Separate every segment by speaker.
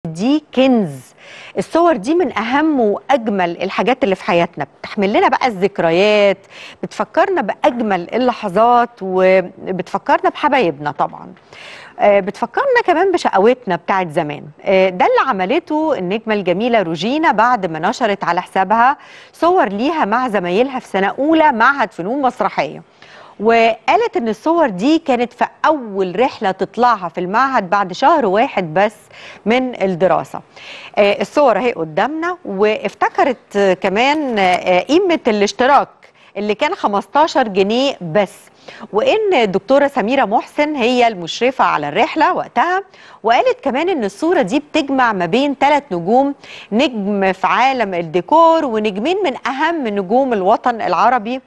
Speaker 1: دي كنز الصور دي من اهم واجمل الحاجات اللي في حياتنا بتحمل لنا بقى الذكريات بتفكرنا باجمل اللحظات وبتفكرنا بحبايبنا طبعا آه، بتفكرنا كمان بشقاوتنا بتاعت زمان آه، ده اللي عملته النجمة الجميلة روجينا بعد ما نشرت على حسابها صور ليها مع زمايلها في سنة أولى معهد فنون مسرحية وقالت ان الصور دي كانت في اول رحله تطلعها في المعهد بعد شهر واحد بس من الدراسه آه، الصور اهي قدامنا وافتكرت آه، كمان آه، قيمه الاشتراك اللي كان 15 جنيه بس وان الدكتوره سميره محسن هي المشرفه على الرحله وقتها وقالت كمان ان الصوره دي بتجمع ما بين ثلاث نجوم نجم في عالم الديكور ونجمين من اهم نجوم الوطن العربي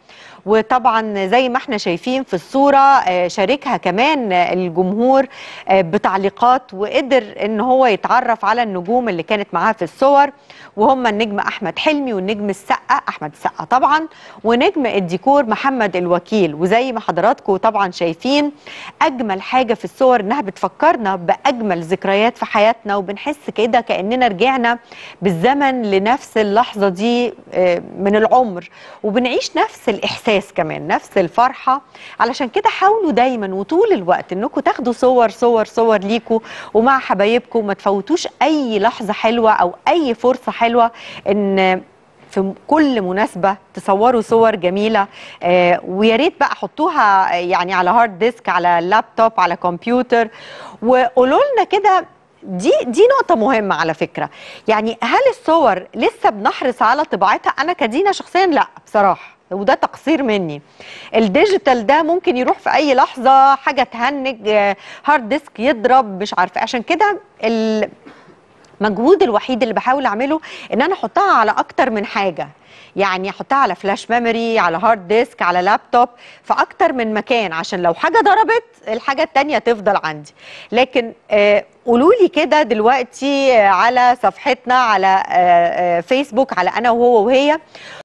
Speaker 1: وطبعا زي ما احنا شايفين في الصوره آه، شاركها كمان آه، الجمهور آه، بتعليقات وقدر ان هو يتعرف على النجوم اللي كانت معاه في الصور وهم النجم احمد حلمي والنجم السقا احمد السقا طبعا ونجم الديكور محمد الوكيل وزي ما حضراتكم طبعا شايفين اجمل حاجه في الصور انها بتفكرنا باجمل ذكريات في حياتنا وبنحس كده كاننا رجعنا بالزمن لنفس اللحظه دي آه، من العمر وبنعيش نفس الاحساس كمان نفس الفرحه علشان كده حاولوا دايما وطول الوقت انكم تاخدوا صور صور صور ليكوا ومع حبايبكم ما تفوتوش اي لحظه حلوه او اي فرصه حلوه ان في كل مناسبه تصوروا صور جميله آه ويا ريت بقى حطوها يعني على هارد ديسك على لابتوب على كمبيوتر وقولوا لنا كده دي دي نقطة مهمة على فكرة يعني هل الصور لسه بنحرص على طباعتها أنا كدينا شخصيا لا بصراحة وده تقصير مني الديجيتال ده ممكن يروح في أي لحظة حاجة تهنج آه، هارد ديسك يضرب مش عارفة عشان كده ال- المجهود الوحيد اللي بحاول اعمله ان انا احطها على اكتر من حاجه يعني احطها على فلاش ميموري على هارد ديسك على لابتوب في اكتر من مكان عشان لو حاجه ضربت الحاجه التانية تفضل عندي لكن آه قولوا لي كده دلوقتي آه، على صفحتنا على آه آه فيسبوك على انا وهو وهي